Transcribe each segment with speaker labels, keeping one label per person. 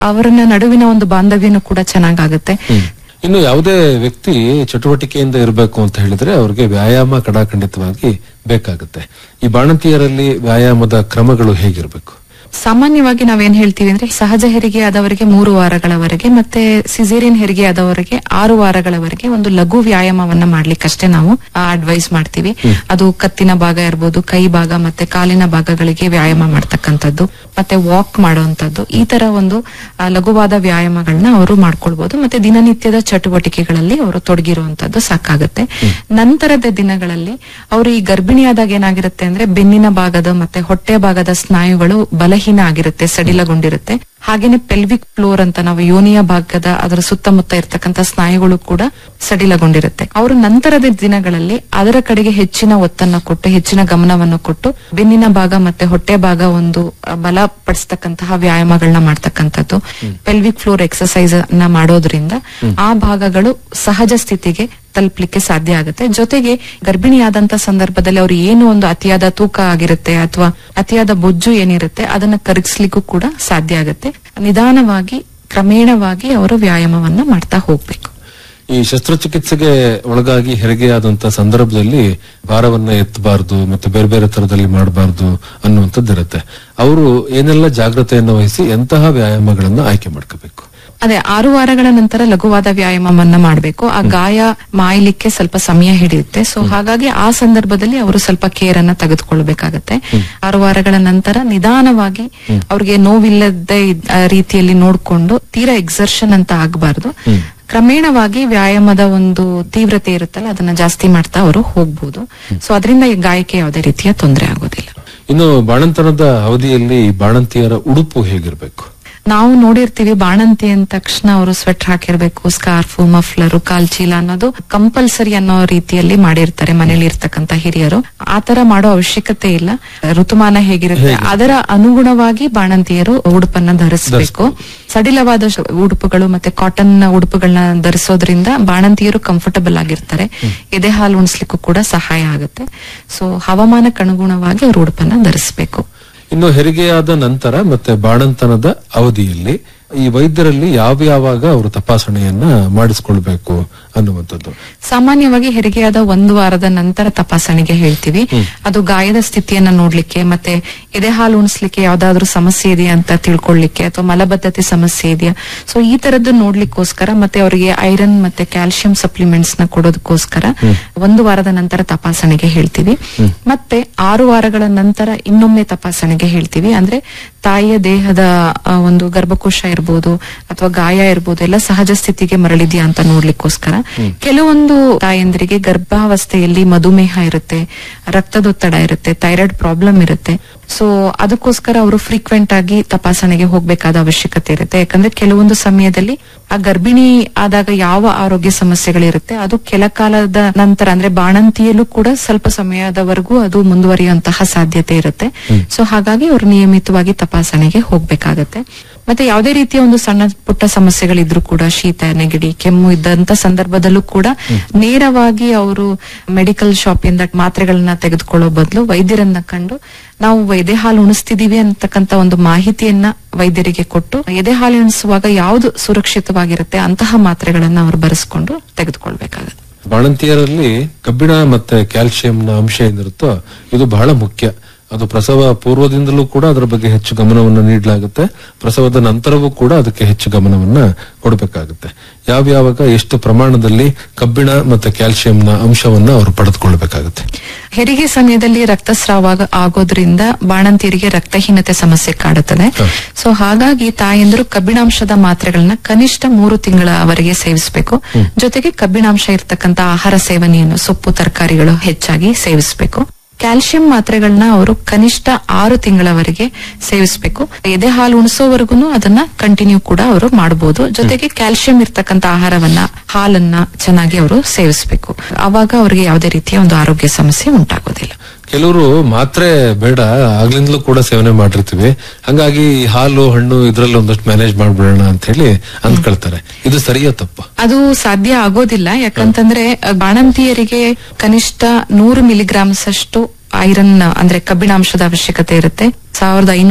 Speaker 1: ಅವರನ್ನ ನಡುವಿನ ಒಂದು ಬಾಂಧವ್ಯನೂ ಕೂಡ ಚೆನ್ನಾಗಾಗುತ್ತೆ
Speaker 2: ಇನ್ನು ಯಾವುದೇ ವ್ಯಕ್ತಿ ಚಟುವಟಿಕೆಯಿಂದ ಇರಬೇಕು ಅಂತ ಹೇಳಿದ್ರೆ ಅವ್ರಿಗೆ ವ್ಯಾಯಾಮ ಕಡಾಖಂಡಿತವಾಗಿ ಬೇಕಾಗುತ್ತೆ ಈ ಬಾಣಂತಿಯರಲ್ಲಿ ವ್ಯಾಯಾಮದ ಕ್ರಮಗಳು ಹೇಗಿರ್ಬೇಕು
Speaker 1: ಸಾಮಾನ್ಯವಾಗಿ ನಾವೇನ್ ಹೇಳ್ತೀವಿ ಅಂದ್ರೆ ಸಹಜ ಹೆರಿಗೆ ಆದವರಿಗೆ ಮೂರು ವಾರಗಳವರೆಗೆ ಮತ್ತೆ ಸಿಸೇರಿಯನ್ ಹೆರಿಗೆ ಆದವರಿಗೆ ಆರು ವಾರಗಳವರೆಗೆ ಒಂದು ಲಘು ವ್ಯಾಯಾಮವನ್ನ ಮಾಡ್ಲಿಕ್ಕಷ್ಟೇ ನಾವು ಅಡ್ವೈಸ್ ಮಾಡ್ತೀವಿ ಅದು ಕತ್ತಿನ ಭಾಗ ಇರ್ಬೋದು ಕೈ ಭಾಗ ಮತ್ತೆ ಕಾಲಿನ ಭಾಗಗಳಿಗೆ ವ್ಯಾಯಾಮ ಮಾಡ್ತಕ್ಕಂಥದ್ದು ಮತ್ತೆ ವಾಕ್ ಮಾಡುವಂತದ್ದು ಈ ತರ ಒಂದು ಆ, ಲಘುವಾದ ವ್ಯಾಯಾಮಗಳನ್ನ ಅವರು ಮಾಡ್ಕೊಳ್ಬಹುದು ಮತ್ತೆ ದಿನನಿತ್ಯದ ಚಟುವಟಿಕೆಗಳಲ್ಲಿ ಅವರು ತೊಡಗಿರುವಂತದ್ದು ಸಾಕಾಗುತ್ತೆ ನಂತರದ ದಿನಗಳಲ್ಲಿ ಅವರು ಈ ಗರ್ಭಿಣಿಯಾದಾಗ ಏನಾಗಿರುತ್ತೆ ಅಂದ್ರೆ ಬೆನ್ನಿನ ಭಾಗದ ಮತ್ತೆ ಹೊಟ್ಟೆ ಭಾಗದ ಸ್ನಾಯುಗಳು ಬಲಹೀನ ಆಗಿರುತ್ತೆ ಸಡಿಲಗೊಂಡಿರುತ್ತೆ ಹಾಗೇನೆ ಪೆಲ್ವಿಕ್ ಫ್ಲೋರ್ ಅಂತ ನಾವು ಯೋನಿಯ ಭಾಗದ ಅದರ ಸುತ್ತಮುತ್ತ ಇರ್ತಕ್ಕಂಥ ಸ್ನಾಯುಗಳು ಕೂಡ ಸಡಿಲಗೊಂಡಿರುತ್ತೆ ಅವರು ನಂತರದ ದಿನಗಳಲ್ಲಿ ಅದರ ಕಡೆಗೆ ಹೆಚ್ಚಿನ ಒತ್ತನ್ನ ಕೊಟ್ಟು ಹೆಚ್ಚಿನ ಗಮನವನ್ನು ಕೊಟ್ಟು ಬೆನ್ನಿನ ಭಾಗ ಮತ್ತೆ ಹೊಟ್ಟೆ ಭಾಗ ಒಂದು ಅ, ಬಲಪಡಿಸ್ತಕ್ಕಂತಹ ವ್ಯಾಯಾಮಗಳನ್ನ ಮಾಡ್ತಕ್ಕಂಥದ್ದು ಪೆಲ್ವಿಕ್ ಫ್ಲೋರ್ ಎಕ್ಸರ್ಸೈಸ್ ನ ಮಾಡೋದ್ರಿಂದ ಆ ಭಾಗಗಳು ಸಹಜ ಸ್ಥಿತಿಗೆ ತಲುಪಲಿಕ್ಕೆ ಸಾಧ್ಯ ಆಗುತ್ತೆ ಜೊತೆಗೆ ಗರ್ಭಿಣಿಯಾದಂತ ಸಂದರ್ಭದಲ್ಲಿ ಅವ್ರು ಏನು ಒಂದು ಅತಿಯಾದ ತೂಕ ಆಗಿರುತ್ತೆ ಅಥವಾ ಅತಿಯಾದ ಬೊಜ್ಜು ಏನಿರುತ್ತೆ ಅದನ್ನ ಕರಗಿಸ್ಲಿಕ್ಕೂ ಕೂಡ ಸಾಧ್ಯ ಆಗುತ್ತೆ ನಿಧಾನವಾಗಿ ಕ್ರಮೇಣವಾಗಿ ಅವರು ವ್ಯಾಯಾಮವನ್ನ ಮಾಡ್ತಾ ಹೋಗ್ಬೇಕು
Speaker 2: ಈ ಶಸ್ತ್ರಚಿಕಿತ್ಸೆಗೆ ಒಳಗಾಗಿ ಹೆರಿಗೆಯಾದಂತ ಸಂದರ್ಭದಲ್ಲಿ ಭಾರವನ್ನ ಎತ್ತಬಾರದು ಮತ್ತೆ ಬೇರೆ ಬೇರೆ ತರದಲ್ಲಿ ಮಾಡಬಾರದು ಅನ್ನುವಂಥದ್ದಿರುತ್ತೆ ಅವರು ಏನೆಲ್ಲ ಜಾಗ್ರತೆಯನ್ನು ವಹಿಸಿ ಎಂತಹ ವ್ಯಾಯಾಮಗಳನ್ನ ಆಯ್ಕೆ ಮಾಡ್ಕೋಬೇಕು
Speaker 1: ಅದೇ ಆರು ವಾರಗಳ ನಂತರ ಲಘುವಾದ ವ್ಯಾಯಾಮವನ್ನ ಮಾಡಬೇಕು ಆ ಗಾಯ ಮಾಯಲಿಕ್ಕೆ ಸ್ವಲ್ಪ ಸಮಯ ಹಿಡಿಯುತ್ತೆ ಸೊ ಹಾಗಾಗಿ ಆ ಸಂದರ್ಭದಲ್ಲಿ ಅವರು ಸ್ವಲ್ಪ ಕೇರ್ ಅನ್ನ ತೆಗೆದುಕೊಳ್ಬೇಕಾಗತ್ತೆ ಆರು ವಾರಗಳ ನಂತರ ನಿಧಾನವಾಗಿ ಅವ್ರಿಗೆ ನೋವಿಲ್ಲದೆ ಇದ್ದ ರೀತಿಯಲ್ಲಿ ನೋಡ್ಕೊಂಡು ತೀರಾ ಎಕ್ಸರ್ಷನ್ ಅಂತ ಆಗಬಾರ್ದು ಕ್ರಮೇಣವಾಗಿ ವ್ಯಾಯಾಮದ ಒಂದು ತೀವ್ರತೆ ಇರುತ್ತಲ್ಲ ಅದನ್ನ ಜಾಸ್ತಿ ಮಾಡ್ತಾ ಅವರು ಹೋಗ್ಬೋದು ಸೊ ಅದರಿಂದ ಈ ಗಾಯಕ್ಕೆ ಯಾವುದೇ ರೀತಿಯ ತೊಂದರೆ ಆಗೋದಿಲ್ಲ
Speaker 2: ಇನ್ನು ಬಾಣಂತನದ ಅವಧಿಯಲ್ಲಿ ಈ ಬಾಣಂತಿಯರ ಉಡುಪು ಹೇಗಿರ್ಬೇಕು
Speaker 1: ನಾವು ನೋಡಿರ್ತೀವಿ ಬಾಣಂತಿ ಅಂದ ತಕ್ಷಣ ಅವರು ಸ್ವೆಟರ್ ಹಾಕಿರ್ಬೇಕು ಸ್ಕಾರ್ಫ್ ಮಫ್ಲರ್ ಕಾಲ್ಚೀಲ ಅನ್ನೋದು ಕಂಪಲ್ಸರಿ ಅನ್ನೋ ರೀತಿಯಲ್ಲಿ ಮಾಡಿರ್ತಾರೆ ಮನೇಲಿ ಇರ್ತಕ್ಕಂತ ಹಿರಿಯರು ಆತರ ಮಾಡೋ ಅವಶ್ಯಕತೆ ಇಲ್ಲ ಋತುಮಾನ ಹೇಗಿರುತ್ತೆ ಅದರ ಅನುಗುಣವಾಗಿ ಬಾಣಂತಿಯರು ಉಡುಪನ್ನ ಧರಿಸಬೇಕು ಸಡಿಲವಾದ ಶ- ಉಡುಪುಗಳು ಮತ್ತೆ ಕಾಟನ್ ಉಡುಪುಗಳನ್ನ ಧರಿಸೋದ್ರಿಂದ ಬಾಣಂತಿಯರು ಕಂಫರ್ಟಬಲ್ ಆಗಿರ್ತಾರೆ ಎದೆ ಹಾಲು ಉಣಿಸ್ಲಿಕ್ಕೂ ಕೂಡ ಸಹಾಯ ಆಗುತ್ತೆ ಸೊ ಹವಾಮಾನಕ್ಕೆ ಅನುಗುಣವಾಗಿ ಅವರು ಉಡುಪನ್ನ ಧರಿಸಬೇಕು
Speaker 2: ಇನ್ನು ಹೆರಿಗೆಯಾದ ನಂತರ ಮತ್ತೆ ಬಾಣಂತನದ ಅವಧಿಯಲ್ಲಿ ಈ ವೈದ್ಯರಲ್ಲಿ ಯಾವ ಯಾವಾಗ ಅವರು ತಪಾಸಣೆಯನ್ನ ಮಾಡಿಸ್ಕೊಳ್ಬೇಕು ಅನ್ನುವಂಥದ್ದು
Speaker 1: ಸಾಮಾನ್ಯವಾಗಿ ಹೆರಿಗೆಯಾದ ಒಂದು ವಾರದ ನಂತರ ತಪಾಸಣೆಗೆ ಹೇಳ್ತೀವಿ ಅದು ಗಾಯದ ಸ್ಥಿತಿಯನ್ನ ನೋಡ್ಲಿಕ್ಕೆ ಮತ್ತೆ ಎದೆ ಹಾಲು ಉಣಿಸ್ಲಿಕ್ಕೆ ಯಾವ್ದಾದ್ರು ಸಮಸ್ಯೆ ಇದೆಯಾ ಅಂತ ತಿಳ್ಕೊಳ್ಳಿಕ್ಕೆ ಅಥವಾ ಮಲಬದ್ಧತೆ ಸಮಸ್ಯೆ ಇದೆಯಾ ಸೊ ಈ ತರದ್ದು ನೋಡ್ಲಿಕ್ಕೋಸ್ಕರ ಮತ್ತೆ ಅವರಿಗೆ ಐರನ್ ಮತ್ತೆ ಕ್ಯಾಲ್ಸಿಯಂ ಸಪ್ಲಿಮೆಂಟ್ಸ್ ನ ಕೊಡೋದಕ್ಕೋಸ್ಕರ ಒಂದು ವಾರದ ನಂತರ ತಪಾಸಣೆಗೆ ಹೇಳ್ತೀವಿ ಮತ್ತೆ ಆರು ವಾರಗಳ ನಂತರ ಇನ್ನೊಮ್ಮೆ ತಪಾಸಣೆಗೆ ಹೇಳ್ತೀವಿ ಅಂದ್ರೆ ತಾಯಿಯ ದೇಹದ ಆ, ಒಂದು ಗರ್ಭಕೋಶ ಇರ್ಬೋದು ಅಥವಾ ಗಾಯ ಇರ್ಬೋದು ಎಲ್ಲ ಸಹಜ ಸ್ಥಿತಿಗೆ ಮರಳಿದ್ಯಾ ಅಂತ ನೋಡ್ಲಿಕ್ಕೋಸ್ಕರ ಕೆಲವೊಂದು ತಾಯಂದ್ರಿಗೆ ಗರ್ಭಾವಸ್ಥೆಯಲ್ಲಿ ಮಧುಮೇಹ ಇರುತ್ತೆ ರಕ್ತದೊತ್ತಡ ಇರುತ್ತೆ ಥೈರಾಯ್ಡ್ ಪ್ರಾಬ್ಲಮ್ ಇರುತ್ತೆ ಸೊ ಅದಕ್ಕೋಸ್ಕರ ಅವರು ಫ್ರೀಕ್ವೆಂಟ್ ಆಗಿ ತಪಾಸಣೆಗೆ ಹೋಗ್ಬೇಕಾದ ಅವಶ್ಯಕತೆ ಇರುತ್ತೆ ಯಾಕಂದ್ರೆ ಕೆಲವೊಂದು ಸಮಯದಲ್ಲಿ ಆ ಗರ್ಭಿಣಿ ಆದಾಗ ಯಾವ ಆರೋಗ್ಯ ಸಮಸ್ಯೆಗಳಿರುತ್ತೆ ಅದು ಕೆಲ ಕಾಲದ ನಂತರ ಅಂದ್ರೆ ಬಾಣಂತಿಯಲ್ಲೂ ಕೂಡ ಸ್ವಲ್ಪ ಸಮಯದವರೆಗೂ ಅದು ಮುಂದುವರಿಯುವಂತಹ ಸಾಧ್ಯತೆ ಇರುತ್ತೆ ಸೊ ಹಾಗಾಗಿ ಅವರು ನಿಯಮಿತವಾಗಿ ತಪಾಸಣೆಗೆ ಹೋಗ್ಬೇಕಾಗತ್ತೆ ಮತ್ತೆ ಯಾವುದೇ ರೀತಿಯ ಒಂದು ಸಣ್ಣ ಪುಟ್ಟ ಸಮಸ್ಯೆಗಳಿದ್ರು ಕೂಡ ಶೀತ ನೆಗಡಿ ಕೆಮ್ಮು ಇದ್ದಂತ ಸಂದರ್ಭದಲ್ಲೂ ಕೂಡ ನೇರವಾಗಿ ಅವರು ಮೆಡಿಕಲ್ ಶಾಪ್ ಇಂದ ಮಾತ್ರೆಗಳನ್ನ ತೆಗೆದುಕೊಳ್ಳೋ ಬದಲು ವೈದ್ಯರನ್ನ ಕಂಡು ನಾವು ಎದೆ ಹಾಲು ಉಣಿಸ್ತಿದೀವಿ ಅಂತಕ್ಕಂತ ಒಂದು ಮಾಹಿತಿಯನ್ನ ವೈದ್ಯರಿಗೆ ಕೊಟ್ಟು ಎದೆ ಹಾಲು ಉಣಿಸುವಾಗ ಯಾವುದು ಸುರಕ್ಷಿತವಾಗಿರುತ್ತೆ ಅಂತಹ ಮಾತ್ರೆಗಳನ್ನ ಅವರು ಬರೆಸ್ಕೊಂಡು ತೆಗೆದುಕೊಳ್ಬೇಕಾಗತ್ತೆ
Speaker 2: ಬಾಣಂತಿಯರಲ್ಲಿ ಕಬ್ಬಿಣ ಮತ್ತೆ ಕ್ಯಾಲ್ಸಿಯಂನ ಅಂಶ ಏನಿರುತ್ತೋ ಇದು ಬಹಳ ಮುಖ್ಯ ಅದು ಪ್ರಸವ ಪೂರ್ವದಿಂದಲೂ ಕೂಡ ಅದರ ಬಗ್ಗೆ ಹೆಚ್ಚು ಗಮನವನ್ನು ನೀಡಲಾಗುತ್ತೆ ಪ್ರಸವದ ನಂತರವೂ ಕೂಡ ಅದಕ್ಕೆ ಹೆಚ್ಚು ಗಮನವನ್ನ ಕೊಡಬೇಕಾಗುತ್ತೆ ಯಾವ್ಯಾವಾಗ ಎಷ್ಟು ಪ್ರಮಾಣದಲ್ಲಿ ಕಬ್ಬಿಣ ಮತ್ತೆ ಕ್ಯಾಲ್ಸಿಯಂನ ಅಂಶವನ್ನ ಅವರು ಪಡೆದುಕೊಳ್ಬೇಕಾಗುತ್ತೆ
Speaker 1: ಹೆರಿಗೆ ಸಮಯದಲ್ಲಿ ರಕ್ತಸ್ರಾವ ಆಗೋದ್ರಿಂದ ಬಾಣಂತಿಯರಿಗೆ ರಕ್ತಹೀನತೆ ಸಮಸ್ಯೆ ಕಾಡುತ್ತದೆ ಸೊ ಹಾಗಾಗಿ ತಾಯಂದಿರು ಕಬ್ಬಿಣಾಂಶದ ಮಾತ್ರೆಗಳನ್ನ ಕನಿಷ್ಠ ಮೂರು ತಿಂಗಳವರೆಗೆ ಸೇವಿಸಬೇಕು ಜೊತೆಗೆ ಕಬ್ಬಿಣಾಂಶ ಇರ್ತಕ್ಕಂತ ಆಹಾರ ಸೇವನೆಯನ್ನು ಸೊಪ್ಪು ತರಕಾರಿಗಳು ಹೆಚ್ಚಾಗಿ ಸೇವಿಸಬೇಕು ಕ್ಯಾಲ್ಸಿಯಂ ಮಾತ್ರೆಗಳನ್ನ ಅವರು ಕನಿಷ್ಠ ಆರು ತಿಂಗಳವರೆಗೆ ಸೇವಿಸಬೇಕು ಎದೆ ಹಾಲು ಉಣಿಸೋವರೆಗೂ ಅದನ್ನ ಕಂಟಿನ್ಯೂ ಕೂಡ ಅವರು ಮಾಡಬಹುದು ಜೊತೆಗೆ ಕ್ಯಾಲ್ಸಿಯಂ ಇರ್ತಕ್ಕಂತ ಆಹಾರವನ್ನ ಹಾಲನ್ನ ಚೆನ್ನಾಗಿ ಅವರು ಸೇವಿಸಬೇಕು ಅವಾಗ ಅವರಿಗೆ ಯಾವುದೇ ರೀತಿಯ ಒಂದು ಆರೋಗ್ಯ ಸಮಸ್ಯೆ ಉಂಟಾಗೋದಿಲ್ಲ
Speaker 2: ಕೆಲವರು ಮಾತ್ರೆ ಬೇಡ ಆಗ್ಲಿಂದಲೂ ಕೂಡ ಸೇವನೆ ಮಾಡಿರ್ತೀವಿ ಹಂಗಾಗಿ ಈ ಹಾಲು ಹಣ್ಣು ಇದ್ರಲ್ಲಿ ಒಂದಷ್ಟು ಮ್ಯಾನೇಜ್ ಮಾಡ್ಬಿಡೋಣ ಅಂತ ಹೇಳಿ ಅಂದ್ಕೊಳ್ತಾರೆ ಇದು ಸರಿಯೋ ತಪ್ಪ
Speaker 1: ಅದು ಸಾಧ್ಯ ಆಗೋದಿಲ್ಲ ಯಾಕಂತಂದ್ರೆ ಅಹ್, ಬಾಣಂತಿಯರಿಗೆ ಕನಿಷ್ಠ ನೂರು ಮಿಲಿಗ್ರಾಮ್ಸ್ ಅಷ್ಟು ಐರನ್ ಅಂದ್ರೆ ಕಬ್ಬಿಣಾಂಶದ ಅವಶ್ಯಕತೆ ಇರುತ್ತೆ ಸಾವಿರದ ಐನೂರು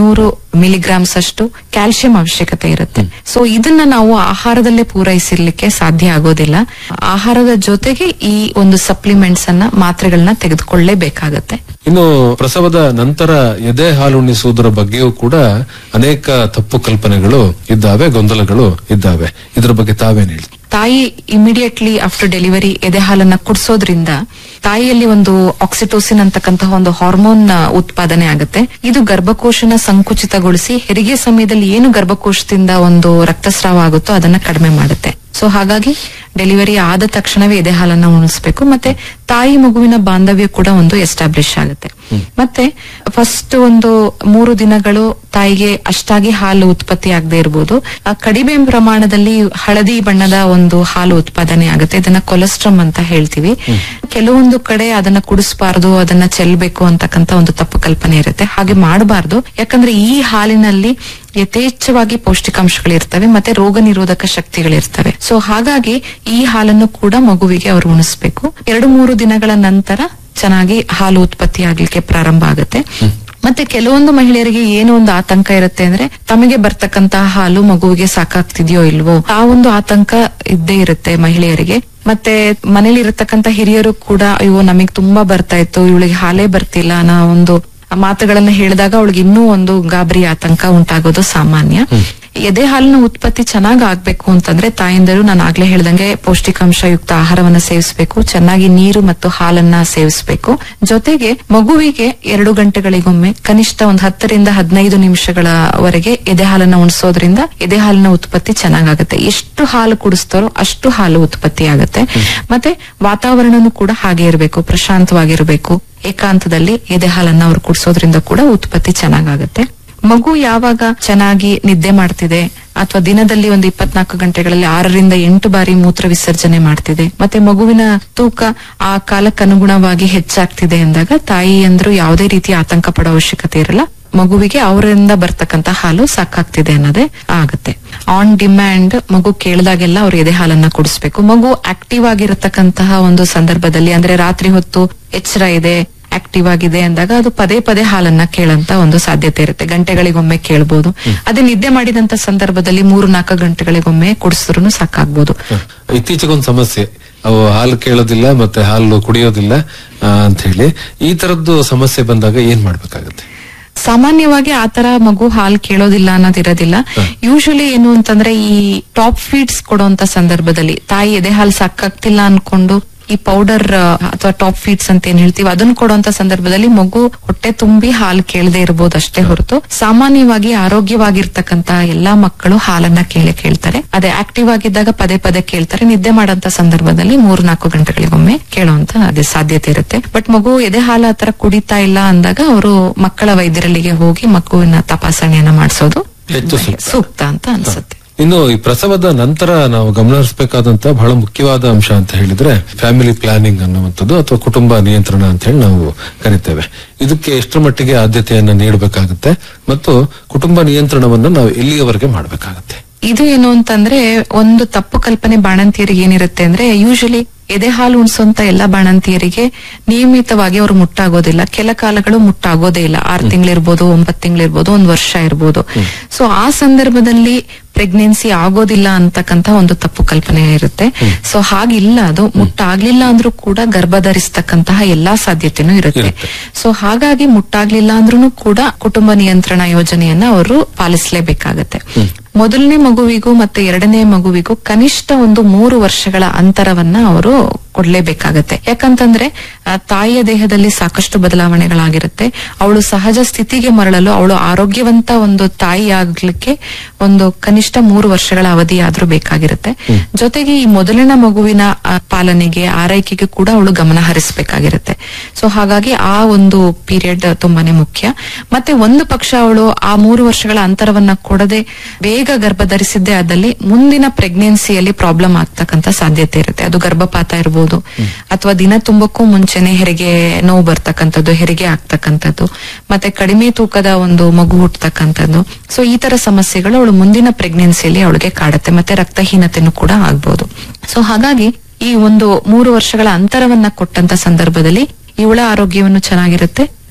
Speaker 1: ಮಿಲಿಗ್ರಾಮ್ಸ್ ಅಷ್ಟು ಕ್ಯಾಲ್ಸಿಯಂ ಅವಶ್ಯಕತೆ ಇರುತ್ತೆ ಸೊ ಇದನ್ನ ನಾವು ಆಹಾರದಲ್ಲೇ ಪೂರೈಸಿರ್ಲಿಕ್ಕೆ ಸಾಧ್ಯ ಆಗೋದಿಲ್ಲ ಆಹಾರದ ಜೊತೆಗೆ ಈ ಒಂದು ಸಪ್ಲಿಮೆಂಟ್ಸ್ ಅನ್ನ ಮಾತ್ರೆಗಳನ್ನ ತೆಗೆದುಕೊಳ್ಳೇಬೇಕಾಗತ್ತೆ
Speaker 2: ಇನ್ನು ಪ್ರಸವದ ನಂತರ ಎದೆ ಹಾಲು ಉಣಿಸುವುದರ ಬಗ್ಗೆಯೂ ಕೂಡ ಅನೇಕ ತಪ್ಪು ಕಲ್ಪನೆಗಳು ಇದ್ದಾವೆ ಗೊಂದಲಗಳು ಇದ್ದಾವೆ ಇದರ ಬಗ್ಗೆ ತಾವೇನ್ ಹೇಳಿ
Speaker 1: ತಾಯಿ ಇಮಿಡಿಯೇಟ್ಲಿ ಆಫ್ಟರ್ ಡೆಲಿವರಿ ಎದೆ ಹಾಲನ್ನ ಕುಡಿಸೋದ್ರಿಂದ ತಾಯಿಯಲ್ಲಿ ಒಂದು ಆಕ್ಸಿಟೋಸಿನ್ ಅಂತಕ್ಕಂತಹ ಒಂದು ಹಾರ್ಮೋನ್ ಉತ್ಪಾದನೆ ಆಗುತ್ತೆ ಇದು ಗರ್ಭಕೋಶನ ಸಂಕುಚಿತಗೊಳಿಸಿ ಹೆರಿಗೆ ಸಮಯದಲ್ಲಿ ಏನು ಗರ್ಭಕೋಶದಿಂದ ಒಂದು ರಕ್ತಸ್ರಾವ ಆಗುತ್ತೋ ಅದನ್ನ ಕಡಿಮೆ ಮಾಡುತ್ತೆ ಸೊ ಹಾಗಾಗಿ ಡೆಲಿವರಿ ಆದ ತಕ್ಷಣವೇ ಎದೆ ಹಾಲನ್ನ ಉಣಿಸ್ಬೇಕು ಮತ್ತೆ ತಾಯಿ ಮಗುವಿನ ಬಾಂಧವ್ಯ ಕೂಡ ಒಂದು ಎಸ್ಟಾಬ್ಲಿಷ್ ಆಗುತ್ತೆ ಮತ್ತೆ ಫಸ್ಟ್ ಒಂದು ಮೂರು ದಿನಗಳು ತಾಯಿಗೆ ಅಷ್ಟಾಗಿ ಹಾಲು ಉತ್ಪತ್ತಿ ಆಗದೆ ಇರಬಹುದು ಆ ಕಡಿಮೆ ಪ್ರಮಾಣದಲ್ಲಿ ಹಳದಿ ಬಣ್ಣದ ಒಂದು ಹಾಲು ಉತ್ಪಾದನೆ ಆಗುತ್ತೆ ಇದನ್ನ ಕೊಲೆಸ್ಟ್ರಮ್ ಅಂತ ಹೇಳ್ತೀವಿ ಕೆಲವೊಂದು ಕಡೆ ಅದನ್ನ ಕುಡಿಸಬಾರ್ದು ಅದನ್ನ ಚೆಲ್ಬೇಕು ಅಂತಕ್ಕಂತ ಒಂದು ತಪ್ಪು ಕಲ್ಪನೆ ಇರುತ್ತೆ ಹಾಗೆ ಮಾಡಬಾರ್ದು ಯಾಕಂದ್ರೆ ಈ ಹಾಲಿನಲ್ಲಿ ಯಥೇಚ್ಛವಾಗಿ ಪೌಷ್ಟಿಕಾಂಶಗಳಿರ್ತವೆ ಮತ್ತೆ ರೋಗ ನಿರೋಧಕ ಶಕ್ತಿಗಳಿರ್ತವೆ ಸೊ ಹಾಗಾಗಿ ಈ ಹಾಲನ್ನು ಕೂಡ ಮಗುವಿಗೆ ಅವರು ಉಣಿಸ್ಬೇಕು ಎರಡು ಮೂರು ದಿನಗಳ ನಂತರ ಚೆನ್ನಾಗಿ ಹಾಲು ಉತ್ಪತ್ತಿ ಆಗ್ಲಿಕ್ಕೆ ಪ್ರಾರಂಭ ಆಗುತ್ತೆ ಮತ್ತೆ ಕೆಲವೊಂದು ಮಹಿಳೆಯರಿಗೆ ಏನು ಒಂದು ಆತಂಕ ಇರುತ್ತೆ ಅಂದ್ರೆ ತಮಗೆ ಬರ್ತಕ್ಕಂತಹ ಹಾಲು ಮಗುವಿಗೆ ಸಾಕಾಗ್ತಿದೆಯೋ ಇಲ್ವೋ ಆ ಒಂದು ಆತಂಕ ಇದ್ದೇ ಇರುತ್ತೆ ಮಹಿಳೆಯರಿಗೆ ಮತ್ತೆ ಮನೇಲಿ ಇರತಕ್ಕಂತ ಹಿರಿಯರು ಕೂಡ ಅಯ್ಯೋ ನಮಗ್ ತುಂಬಾ ಬರ್ತಾ ಇತ್ತು ಇವಳಿಗೆ ಹಾಲೇ ಬರ್ತಿಲ್ಲ ಅನ್ನೋ ಒಂದು ಮಾತುಗಳನ್ನ ಹೇಳಿದಾಗ ಅವಳಿಗೆ ಇನ್ನೂ ಒಂದು ಗಾಬರಿ ಆತಂಕ ಉಂಟಾಗೋದು ಸಾಮಾನ್ಯ ಎದೆ ಹಾಲಿನ ಉತ್ಪತ್ತಿ ಚೆನ್ನಾಗ್ ಆಗ್ಬೇಕು ಅಂತಂದ್ರೆ ತಾಯಂದಿರು ನಾನು ಆಗ್ಲೇ ಹೇಳ್ದಂಗೆ ಪೌಷ್ಟಿಕಾಂಶ ಯುಕ್ತ ಆಹಾರವನ್ನ ಸೇವಿಸಬೇಕು ಚೆನ್ನಾಗಿ ನೀರು ಮತ್ತು ಹಾಲನ್ನ ಸೇವಿಸಬೇಕು ಜೊತೆಗೆ ಮಗುವಿಗೆ ಎರಡು ಗಂಟೆಗಳಿಗೊಮ್ಮೆ ಕನಿಷ್ಠ ಒಂದು ಹತ್ತರಿಂದ ಹದಿನೈದು ನಿಮಿಷಗಳವರೆಗೆ ಎದೆ ಹಾಲನ್ನ ಉಣಿಸೋದ್ರಿಂದ ಎದೆ ಹಾಲಿನ ಉತ್ಪತ್ತಿ ಚೆನ್ನಾಗಾಗುತ್ತೆ ಎಷ್ಟು ಹಾಲು ಕುಡಿಸ್ತಾರೋ ಅಷ್ಟು ಹಾಲು ಉತ್ಪತ್ತಿ ಆಗುತ್ತೆ ಮತ್ತೆ ವಾತಾವರಣನೂ ಕೂಡ ಹಾಗೆ ಇರಬೇಕು ಪ್ರಶಾಂತವಾಗಿರಬೇಕು ಏಕಾಂತದಲ್ಲಿ ಎದೆ ಹಾಲನ್ನ ಅವ್ರು ಕುಡಿಸೋದ್ರಿಂದ ಕೂಡ ಉತ್ಪತ್ತಿ ಚೆನ್ನಾಗಾಗುತ್ತೆ ಮಗು ಯಾವಾಗ ಚೆನ್ನಾಗಿ ನಿದ್ದೆ ಮಾಡ್ತಿದೆ ಅಥವಾ ದಿನದಲ್ಲಿ ಒಂದು ಇಪ್ಪತ್ನಾಲ್ಕು ಗಂಟೆಗಳಲ್ಲಿ ಆರರಿಂದ ಎಂಟು ಬಾರಿ ಮೂತ್ರ ವಿಸರ್ಜನೆ ಮಾಡ್ತಿದೆ ಮತ್ತೆ ಮಗುವಿನ ತೂಕ ಆ ಕಾಲಕ್ಕನುಗುಣವಾಗಿ ಹೆಚ್ಚಾಗ್ತಿದೆ ಎಂದಾಗ ತಾಯಿ ಅಂದ್ರು ಯಾವುದೇ ರೀತಿ ಆತಂಕ ಪಡೋ ಅವಶ್ಯಕತೆ ಇರಲ್ಲ ಮಗುವಿಗೆ ಅವರಿಂದ ಬರ್ತಕ್ಕಂತ ಹಾಲು ಸಾಕಾಗ್ತಿದೆ ಅನ್ನೋದೇ ಆಗುತ್ತೆ ಆನ್ ಡಿಮ್ಯಾಂಡ್ ಮಗು ಕೇಳಿದಾಗೆಲ್ಲ ಅವ್ರು ಎದೆ ಹಾಲನ್ನ ಕುಡಿಸ್ಬೇಕು ಮಗು ಆಕ್ಟಿವ್ ಆಗಿರತಕ್ಕಂತಹ ಒಂದು ಸಂದರ್ಭದಲ್ಲಿ ಅಂದ್ರೆ ರಾತ್ರಿ ಹೊತ್ತು ಎಚ್ಚರ ಇದೆ ಆಕ್ಟಿವ್ ಆಗಿದೆ ಅಂದಾಗ ಅದು ಪದೇ ಪದೇ ಹಾಲನ್ನ ಕೇಳಂತ ಒಂದು ಸಾಧ್ಯತೆ ಇರುತ್ತೆ ಗಂಟೆಗಳಿಗೊಮ್ಮೆ ಕೇಳ್ಬೋದು ಅದೇ ನಿದ್ದೆ ಮಾಡಿದಂತ ಸಂದರ್ಭದಲ್ಲಿ ಮೂರು ನಾಲ್ಕು ಗಂಟೆಗಳಿಗೊಮ್ಮೆ ಕುಡಿಸಿದ್ರು ಸಾಕಾಗ್ಬೋದು
Speaker 2: ಇತ್ತೀಚೆಗೊಂದು ಸಮಸ್ಯೆ ಅವು ಹಾಲು ಕೇಳೋದಿಲ್ಲ ಮತ್ತೆ ಹಾಲು ಕುಡಿಯೋದಿಲ್ಲ ಆ, ಅಂತ ಹೇಳಿ ಈ ತರದ್ದು ಸಮಸ್ಯೆ ಬಂದಾಗ ಏನ್ ಮಾಡ್ಬೇಕಾಗತ್ತೆ
Speaker 1: ಸಾಮಾನ್ಯವಾಗಿ ಆತರ ಮಗು ಹಾಲ್ ಕೇಳೋದಿಲ್ಲ ಅನ್ನೋದಿರೋದಿಲ್ಲ ಯೂಶಲಿ ಏನು ಅಂತಂದ್ರೆ ಈ ಟಾಪ್ ಫೀಡ್ಸ್ ಕೊಡುವಂತ ಸಂದರ್ಭದಲ್ಲಿ ತಾಯಿ ಎದೆ ಹಾಲು ಸಾಕಾಗ್ತಿಲ್ಲ ಅನ್ಕೊಂಡು ಈ ಪೌಡರ್ ಅಥವಾ ಟಾಪ್ ಫೀಡ್ಸ್ ಅಂತ ಏನ್ ಹೇಳ್ತೀವಿ ಅದನ್ನ ಕೊಡುವಂತ ಸಂದರ್ಭದಲ್ಲಿ ಮಗು ಹೊಟ್ಟೆ ತುಂಬಿ ಹಾಲು ಕೇಳದೆ ಇರಬಹುದು ಅಷ್ಟೇ ಹೊರತು ಸಾಮಾನ್ಯವಾಗಿ ಆರೋಗ್ಯವಾಗಿರ್ತಕ್ಕಂತ ಎಲ್ಲಾ ಮಕ್ಕಳು ಹಾಲನ್ನ ಕೇಳಿ ಕೇಳ್ತಾರೆ ಅದೇ ಆಕ್ಟಿವ್ ಆಗಿದ್ದಾಗ ಪದೇ ಪದೇ ಕೇಳ್ತಾರೆ ನಿದ್ದೆ ಮಾಡಂತ ಸಂದರ್ಭದಲ್ಲಿ ಮೂರ್ ನಾಲ್ಕು ಗಂಟೆಗಳಿಗೊಮ್ಮೆ ಕೇಳುವಂತ ಅದೇ ಸಾಧ್ಯತೆ ಇರುತ್ತೆ ಬಟ್ ಮಗು ಎದೆ ಹಾಲು ಆತರ ಕುಡಿತಾ ಇಲ್ಲ ಅಂದಾಗ ಅವರು ಮಕ್ಕಳ ವೈದ್ಯರಲ್ಲಿಗೆ ಹೋಗಿ ಮಗುವಿನ ತಪಾಸಣೆಯನ್ನ ಮಾಡಿಸೋದು
Speaker 2: ಹೆಚ್ಚು ಸೂಕ್ತ.
Speaker 1: ಸೂಕ್ತ ಅಂತ ಅನ್ಸುತ್ತೆ
Speaker 2: ಇನ್ನು ಈ ಪ್ರಸವದ ನಂತರ ನಾವು ಗಮನಿಸಬೇಕಾದಂತ ಬಹಳ ಮುಖ್ಯವಾದ ಅಂಶ ಅಂತ ಹೇಳಿದ್ರೆ ಫ್ಯಾಮಿಲಿ ಪ್ಲಾನಿಂಗ್ ಅನ್ನುವಂಥದ್ದು ಅಥವಾ ಕುಟುಂಬ ನಿಯಂತ್ರಣ ಅಂತ ಹೇಳಿ ನಾವು ಕರಿತೇವೆ ಇದಕ್ಕೆ ಎಷ್ಟರ ಮಟ್ಟಿಗೆ ಆದ್ಯತೆಯನ್ನ ನೀಡಬೇಕಾಗುತ್ತೆ ಮತ್ತು ಕುಟುಂಬ ನಿಯಂತ್ರಣವನ್ನು ನಾವು ಎಲ್ಲಿಯವರೆಗೆ ಮಾಡಬೇಕಾಗತ್ತೆ
Speaker 1: ಇದು ಏನು ಅಂತಂದ್ರೆ ಒಂದು ತಪ್ಪು ಕಲ್ಪನೆ ಬಾಣಂತಿಯರಿಗೆ ಏನಿರುತ್ತೆ ಅಂದ್ರೆ ಯೂಶಲಿ ಎದೆ ಹಾಲು ಉಣಿಸುವಂತ ಎಲ್ಲಾ ಬಾಣಂತಿಯರಿಗೆ ನಿಯಮಿತವಾಗಿ ಅವರು ಮುಟ್ಟಾಗೋದಿಲ್ಲ ಕೆಲ ಕಾಲಗಳು ಮುಟ್ಟಾಗೋದೇ ಇಲ್ಲ ಆರು ತಿಂಗಳಿರ್ಬೋದು ಒಂಬತ್ತು ತಿಂಗಳಿರ್ಬೋದು ಒಂದ್ ವರ್ಷ ಇರ್ಬೋದು ಸೊ ಆ ಸಂದರ್ಭದಲ್ಲಿ ಪ್ರೆಗ್ನೆನ್ಸಿ ಆಗೋದಿಲ್ಲ ಅಂತಕ್ಕಂತ ಒಂದು ತಪ್ಪು ಕಲ್ಪನೆ ಇರುತ್ತೆ ಸೊ ಹಾಗಿಲ್ಲ ಅದು ಮುಟ್ಟಾಗ್ಲಿಲ್ಲ ಅಂದ್ರೂ ಕೂಡ ಗರ್ಭ ಧರಿಸ್ತಕ್ಕಂತಹ ಎಲ್ಲಾ ಸಾಧ್ಯತೆನೂ ಇರುತ್ತೆ ಸೊ ಹಾಗಾಗಿ ಮುಟ್ಟಾಗ್ಲಿಲ್ಲ ಅಂದ್ರೂ ಕೂಡ ಕುಟುಂಬ ನಿಯಂತ್ರಣ ಯೋಜನೆಯನ್ನ ಅವರು ಪಾಲಿಸಲೇಬೇಕಾಗತ್ತೆ ಮೊದಲನೇ ಮಗುವಿಗೂ ಮತ್ತೆ ಎರಡನೇ ಮಗುವಿಗೂ ಕನಿಷ್ಠ ಒಂದು ಮೂರು ವರ್ಷಗಳ ಅಂತರವನ್ನ ಅವರು ಕೊಡ್ಲೇಬೇಕಾಗತ್ತೆ ಯಾಕಂತಂದ್ರೆ ಆ, ತಾಯಿಯ ದೇಹದಲ್ಲಿ ಸಾಕಷ್ಟು ಬದಲಾವಣೆಗಳಾಗಿರುತ್ತೆ ಅವಳು ಸಹಜ ಸ್ಥಿತಿಗೆ ಮರಳಲು ಅವಳು ಆರೋಗ್ಯವಂತ ಒಂದು ತಾಯಿ ಆಗ್ಲಿಕ್ಕೆ ಒಂದು ಕನಿಷ್ಠ ಮೂರು ವರ್ಷಗಳ ಅವಧಿ ಆದ್ರೂ ಬೇಕಾಗಿರುತ್ತೆ ಜೊತೆಗೆ ಈ ಮೊದಲಿನ ಮಗುವಿನ ಆ, ಪಾಲನೆಗೆ ಆರೈಕೆಗೆ ಕೂಡ ಅವಳು ಗಮನ ಹರಿಸಬೇಕಾಗಿರುತ್ತೆ ಸೊ ಹಾಗಾಗಿ ಆ ಒಂದು ಪೀರಿಯಡ್ ತುಂಬಾನೇ ಮುಖ್ಯ ಮತ್ತೆ ಒಂದು ಪಕ್ಷ ಅವಳು ಆ ಮೂರು ವರ್ಷಗಳ ಅಂತರವನ್ನ ಕೊಡದೆ ಬೇಗ ಗರ್ಭ ಧರಿಸಿದ್ದೇ ಆದಲ್ಲಿ ಮುಂದಿನ ಪ್ರೆಗ್ನೆನ್ಸಿಯಲ್ಲಿ ಪ್ರಾಬ್ಲಮ್ ಆಗ್ತಕ್ಕಂತ ಸಾಧ್ಯತೆ ಇರುತ್ತೆ ಅದು ಗರ್ಭಪಾತ ಇರಬಹುದು ಅಥವಾ ದಿನ ತುಂಬಕ್ಕೂ ಮುಂಚೆನೆ ಹೆರಿಗೆ ನೋವು ಬರ್ತಕ್ಕಂಥದ್ದು ಹೆರಿಗೆ ಆಗ್ತಕ್ಕಂಥದ್ದು ಮತ್ತೆ ಕಡಿಮೆ ತೂಕದ ಒಂದು ಮಗು ಹುಟ್ಟತಕ್ಕಂಥದ್ದು ಸೊ ಈ ತರ ಸಮಸ್ಯೆಗಳು ಅವಳು ಮುಂದಿನ ಪ್ರೆಗ್ನೆನ್ಸಿಯಲ್ಲಿ ಅವಳಿಗೆ ಕಾಡುತ್ತೆ ಮತ್ತೆ ರಕ್ತಹೀನತೆನೂ ಕೂಡ ಆಗ್ಬಹುದು ಸೊ ಹಾಗಾಗಿ ಈ ಒಂದು ಮೂರು ವರ್ಷಗಳ ಅಂತರವನ್ನ ಕೊಟ್ಟಂತ ಸಂದರ್ಭದಲ್ಲಿ ಇವಳ ಆರೋಗ್ಯವನ್ನು ಚೆನ್ನಾಗಿರುತ್ತೆ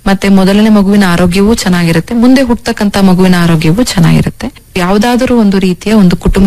Speaker 1: ಮತ್ತೆ ಮೊದಲನೇ ಮಗುವಿನ ಆರೋಗ್ಯವೂ ಚೆನ್ನಾಗಿರುತ್ತೆ ಮುಂದೆ ಹುಟ್ಟತಕ್ಕಂತ ಮಗುವಿನ ಆರೋಗ್ಯವೂ ಚೆನ್ನಾಗಿರುತ್ತೆ ಯಾವ್ದಾದರೂ ಒಂದು ರೀತಿಯ ಒಂದು ಕುಟುಂಬ